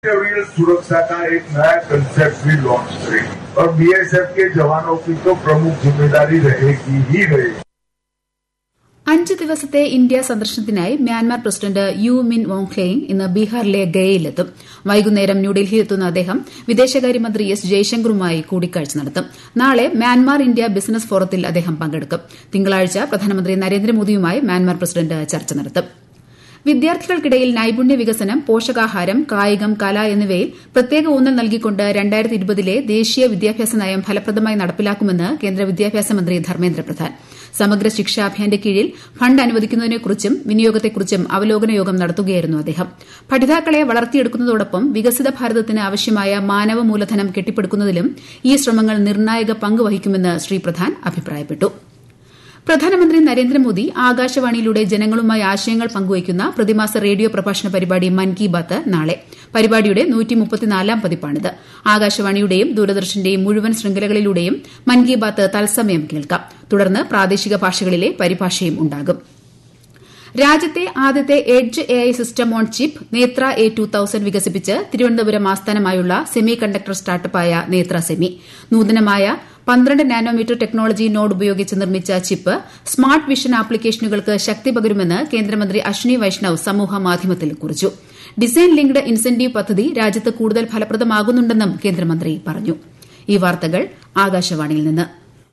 Civil सुरक्षा का एक नया कंसेप्ट भी लॉन्च करेगी और बीएसएफ के जवानों की तो प्रमुख जिम्मेदारी रहेगी ही रहेगी അഞ്ച് ദിവസത്തെ ഇന്ത്യ സന്ദർശനത്തിനായി മ്യാൻമാർ പ്രസിഡന്റ് യു മിൻ വോങ്ക്ലെയിങ് ഇന്ന് ബീഹാറിലെ ഗയയിലെത്തും വൈകുന്നേരം ന്യൂഡൽഹിയിലെത്തുന്ന അദ്ദേഹം വിദേശകാര്യമന്ത്രി എസ് ജയശങ്കറുമായി കൂടിക്കാഴ്ച നടത്തും നാളെ മ്യാൻമാർ ഇന്ത്യ ബിസിനസ് ഫോറത്തിൽ അദ്ദേഹം പങ്കെടുക്കും തിങ്കളാഴ്ച പ്രധാനമന്ത്രി നരേന്ദ്രമോദിയുമായി മ്യാൻമാർ പ്രസിഡന്റ് ചർച്ച നടത്തും വിദ്യാർത്ഥികൾക്കിടയിൽ നൈപുണ്യ വികസനം പോഷകാഹാരം കായികം കല എന്നിവയിൽ പ്രത്യേക ഊന്നൽ നൽകിക്കൊണ്ട് രണ്ടായിരത്തി ഇരുപതിലെ ദേശീയ വിദ്യാഭ്യാസ നയം ഫലപ്രദമായി നടപ്പിലാക്കുമെന്ന് കേന്ദ്ര വിദ്യാഭ്യാസ മന്ത്രി ധർമ്മേന്ദ്ര പ്രധാൻ സമഗ്ര ശിക്ഷാ അഭിയാന്റെ കീഴിൽ ഫണ്ട് അനുവദിക്കുന്നതിനെക്കുറിച്ചും വിനിയോഗത്തെക്കുറിച്ചും അവലോകന യോഗം നടത്തുകയായിരുന്നു അദ്ദേഹം പഠിതാക്കളെ വളർത്തിയെടുക്കുന്നതോടൊപ്പം വികസിത ഭാരതത്തിന് ആവശ്യമായ മാനവ മൂലധനം കെട്ടിപ്പടുക്കുന്നതിലും ഈ ശ്രമങ്ങൾ നിർണായക പങ്ക് വഹിക്കുമെന്ന് ശ്രീ പ്രധാൻ അഭിപ്രായപ്പെട്ടു പ്രധാനമന്ത്രി നരേന്ദ്രമോദി ആകാശവാണിയിലൂടെ ജനങ്ങളുമായി ആശയങ്ങൾ പങ്കുവയ്ക്കുന്ന പ്രതിമാസ റേഡിയോ പ്രഭാഷണ പരിപാടി മൻ കി ബാത്ത് നാളെ പരിപാടിയുടെ പതിപ്പാണിത് ആകാശവാണിയുടെയും ദൂരദർശന്റെയും മുഴുവൻ ശൃംഖലകളിലൂടെയും മൻ കി ബാത്ത് തത്സമയം കേൾക്കാം തുടർന്ന് പ്രാദേശിക ഭാഷകളിലെ പരിഭാഷയും ഉണ്ടാകും രാജ്യത്തെ ആദ്യത്തെ edge A I system on chip Netra A two thousand വികസിപ്പിച്ച് തിരുവനന്തപുരം ആസ്ഥാനമായുള്ള സെമി കണ്ടക്ടർ സ്റ്റാർട്ടപ്പായ നേത്ര സെമി നൂതനമായ പന്ത്രണ്ട് നാനോമീറ്റർ ടെക്നോളജി നോഡ് ഉപയോഗിച്ച് നിർമ്മിച്ച ചിപ്പ് സ്മാർട്ട് വിഷൻ ആപ്ലിക്കേഷനുകൾക്ക് ശക്തി പകരുമെന്ന് കേന്ദ്രമന്ത്രി അശ്വിനി വൈഷ്ണവ് സമൂഹമാധ്യമത്തിൽ കുറിച്ചു ഡിസൈൻ ലിങ്ക്ഡ് ഇൻസെന്റീവ് പദ്ധതി രാജ്യത്ത് കൂടുതൽ ഫലപ്രദമാകുന്നുണ്ടെന്നും കേന്ദ്രമന്ത്രി പറഞ്ഞു ഈ വാർത്തകൾ ആകാശവാണിയിൽ നിന്ന്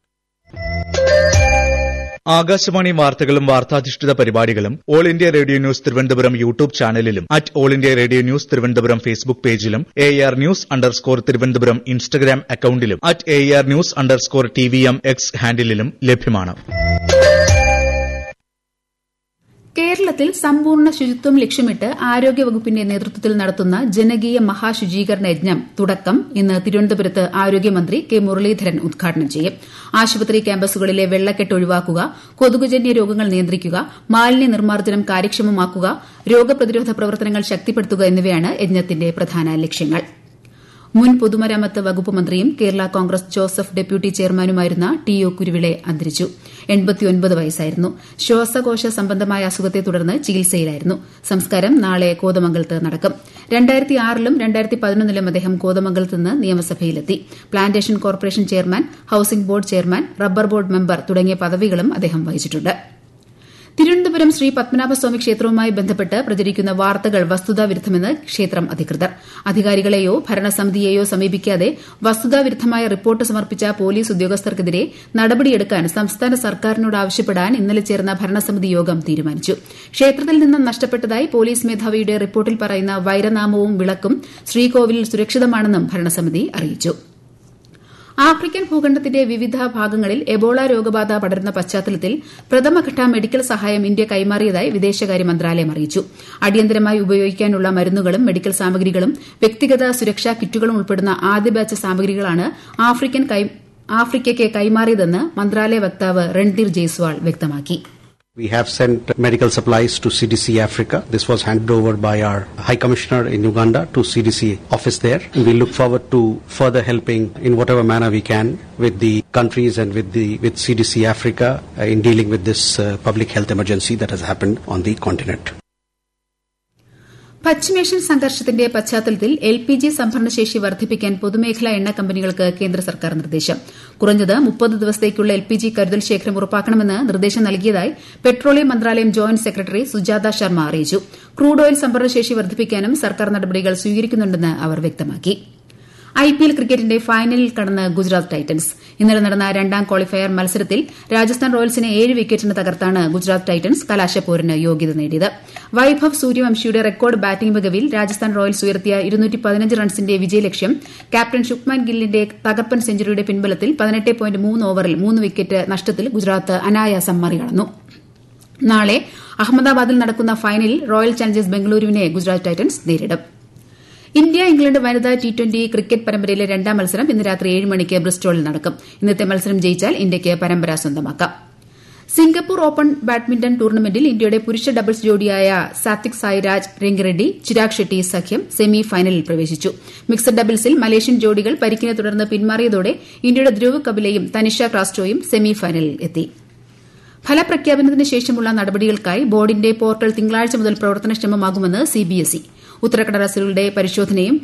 ആകാശവാണി വാർത്തകളും വാർത്താധിഷ്ഠിത പരിപാടികളും all India radio news Thiruvananthapuram YouTube ചാനലിലും at all India radio news Thiruvananthapuram Facebook പേജിലും A R news underscore Thiruvananthapuram Instagram അക്കൌണ്ടിലും at A R news underscore T V M X ഹാൻഡിലും ലഭ്യമാണ് കേരളത്തിൽ സമ്പൂർണ്ണ ശുചിത്വം ലക്ഷ്യമിട്ട് ആരോഗ്യവകുപ്പിന്റെ നേതൃത്വത്തിൽ നടത്തുന്ന ജനകീയ മഹാശുചീകരണ യജ്ഞം തുടക്കം ഇന്ന് തിരുവനന്തപുരത്ത് ആരോഗ്യമന്ത്രി കെ മുരളീധരൻ ഉദ്ഘാടനം ചെയ്യും ആശുപത്രി ക്യാമ്പസുകളിലെ വെള്ളക്കെട്ട് ഒഴിവാക്കുക കൊതുകുജന്യ രോഗങ്ങൾ നിയന്ത്രിക്കുക മാലിന്യ നിർമ്മാർജ്ജനം കാര്യക്ഷമമാക്കുക രോഗപ്രതിരോധ പ്രവർത്തനങ്ങൾ ശക്തിപ്പെടുത്തുക എന്നിവയാണ് യജ്ഞത്തിന്റെ പ്രധാന ലക്ഷ്യങ്ങൾ മുൻ പൊതുമരാമത്ത് വകുപ്പ് മന്ത്രിയും കേരള കോൺഗ്രസ് ജോസഫ് ഡെപ്യൂട്ടി ചെയർമാനുമായിരുന്ന ടി ഒ കുരുവിളെ അന്തരിച്ചു വയസ്സായിരുന്നു ശ്വാസകോശ സംബന്ധമായ അസുഖത്തെ തുടർന്ന് ചികിത്സയിലായിരുന്നു സംസ്കാരം നാളെ കോതമംഗലത്ത് നടക്കും രണ്ടായിരത്തി ആറിലും രണ്ടായിരത്തി പതിനൊന്നിലും അദ്ദേഹം കോതമംഗലത്ത് നിന്ന് നിയമസഭയിലെത്തി plantation corporation chairman housing board chairman rubber board member തുടങ്ങിയ പദവികളും അദ്ദേഹം വഹിച്ചിട്ടുണ്ട് തിരുവനന്തപുരം ശ്രീ പത്മനാഭസ്വാമി ക്ഷേത്രവുമായി ബന്ധപ്പെട്ട് പ്രചരിക്കുന്ന വാർത്തകൾ വസ്തുതാവിരുദ്ധമെന്ന് ക്ഷേത്രം അധികൃതർ അധികാരികളെയോ ഭരണസമിതിയെയോ സമീപിക്കാതെ വസ്തുതാവിരുദ്ധമായ റിപ്പോർട്ട് സമർപ്പിച്ച പോലീസ് ഉദ്യോഗസ്ഥർക്കെതിരെ നടപടിയെടുക്കാൻ സംസ്ഥാന സർക്കാരിനോട് ആവശ്യപ്പെടാൻ ഇന്നലെ ചേർന്ന ഭരണസമിതി യോഗം തീരുമാനിച്ചു ക്ഷേത്രത്തിൽ നിന്ന് നഷ്ടപ്പെട്ടതായി പോലീസ് മേധാവിയുടെ റിപ്പോർട്ടിൽ പറയുന്ന വൈരനാമവും വിളക്കും ശ്രീകോവിലിൽ സുരക്ഷിതമാണെന്നും ഭരണസമിതി അറിയിച്ചു ആഫ്രിക്കൻ ഭൂഖണ്ഡത്തിന്റെ വിവിധ ഭാഗങ്ങളിൽ എബോള രോഗബാധ പടരുന്ന പശ്ചാത്തലത്തിൽ പ്രഥമഘട്ട മെഡിക്കൽ സഹായം ഇന്ത്യ കൈമാറിയതായി വിദേശകാര്യ മന്ത്രാലയം അറിയിച്ചു അടിയന്തരമായി ഉപയോഗിക്കാനുള്ള മരുന്നുകളും മെഡിക്കൽ സാമഗ്രികളും വ്യക്തിഗത സുരക്ഷാ കിറ്റുകളും ഉൾപ്പെടുന്ന ആദ്യ ബാച്ച് സാമഗ്രികളാണ് ആഫ്രിക്കയ്ക്ക് കൈമാറിയതെന്ന് മന്ത്രാലയ വക്താവ് രൺധീർ ജയ്സ്വാൾ വ്യക്തമാക്കി We have sent medical supplies to CDC Africa. This was handed over by our High Commissioner in Uganda to CDC office there. We look forward to further helping in whatever manner we can with the countries and with the with CDC Africa uh, in dealing with this uh, public health emergency that has happened on the continent. പശ്ചിമേഷ്യൻ സംഘർഷത്തിന്റെ പശ്ചാത്തലത്തിൽ L P G സംഭരണശേഷി വർദ്ധിപ്പിക്കാൻ പൊതുമേഖലാ എണ്ണ കമ്പനികൾക്ക് കേന്ദ്ര സർക്കാർ നിർദ്ദേശം കുറഞ്ഞത് മുപ്പത് ദിവസത്തേക്കുള്ള എൽ പി ജി കരുതൽ ശേഖരം ഉറപ്പാക്കണമെന്ന് നിർദ്ദേശം നൽകിയതായി പെട്രോളിയം മന്ത്രാലയം ജോയിന്റ് സെക്രട്ടറി സുജാത ശർമ്മ അറിയിച്ചു ക്രൂഡ് ഓയിൽ സംഭരണശേഷി വർദ്ധിപ്പിക്കാനും സർക്കാർ നടപടികൾ സ്വീകരിക്കുന്നുണ്ടെന്ന് അവർ വ്യക്തമാക്കി ഐപിഎൽ ക്രിക്കറ്റിന്റെ ഫൈനലിൽ കടന്ന് ഗുജറാത്ത് ടൈറ്റൻസ് ഇന്നലെ നടന്ന രണ്ടാം ക്വാളിഫയർ മത്സരത്തിൽ രാജസ്ഥാൻ റോയൽസിനെ ഏഴ് വിക്കറ്റിന് തകർത്താണ് ഗുജറാത്ത് ടൈറ്റൻസ് കലാശപ്പോരിന് യോഗ്യത നേടിയത് വൈഭവ് സൂര്യവംശിയുടെ റെക്കോർഡ് ബാറ്റിംഗ് മികവിൽ രാജസ്ഥാൻ റോയൽസ് ഉയർത്തിയ റൺസിന്റെ വിജയലക്ഷ്യം ക്യാപ്റ്റൻ ശുക്മാൻ ഗില്ലിന്റെ തകർപ്പൻ സെഞ്ചുറിയുടെ പിൻബലത്തിൽ പതിനെട്ട് പോയിന്റ് മൂന്ന് ഓവറിൽ മൂന്ന് വിക്കറ്റ് നഷ്ടത്തിൽ ഗുജറാത്ത് അനായാസം മറികടന്നു നാളെ അഹമ്മദാബാദിൽ നടക്കുന്ന ഫൈനലിൽ റോയൽ ചാലഞ്ചേഴ്സ് ബംഗളൂരുവിനെ ഗുജറാത്ത് ടൈറ്റൻസ് നേരിടും ഇന്ത്യ ഇംഗ്ലണ്ട് വനിതാ ടി ട്വന്റി ക്രിക്കറ്റ് പരമ്പരയിലെ രണ്ടാം മത്സരം ഇന്ന് രാത്രി ഏഴ് മണിക്ക് ബ്രിസ്റ്റോളിൽ നടക്കും ഇന്നത്തെ മത്സരം ജയിച്ചാൽ ഇന്ത്യയ്ക്ക് പരമ്പര സ്വന്തമാക്കാം സിംഗപ്പൂർ ഓപ്പൺ ബാഡ്മിന്റൺ ടൂർണമെന്റിൽ ഇന്ത്യയുടെ പുരുഷ ഡബിൾസ് ജോഡിയായ സാത്വിക് സായിരാജ് രംഗറെഡ്ഡി ചിരാഗ് ഷെട്ടി സഖ്യം സെമി ഫൈനലിൽ പ്രവേശിച്ചു മിക്സഡ് ഡബിൾസിൽ മലേഷ്യൻ ജോഡികൾ പരിക്കിനെ തുടർന്ന് പിന്മാറിയതോടെ ഇന്ത്യയുടെ ധ്രുവ് കപിലയും തനിഷ ക്രാസ്റ്റോയും സെമി ഫൈനലിൽ എത്തി ഫലപ്രഖ്യാപനത്തിന് ശേഷമുള്ള നടപടികൾക്കായി ബോർഡിന്റെ പോർട്ടൽ തിങ്കളാഴ്ച മുതൽ പ്രവർത്തനക്ഷമമാകുമെന്ന് സിബിഎസ്ഇ ഉത്തരക്കടലാസുകളുടെ പരിശോധനയും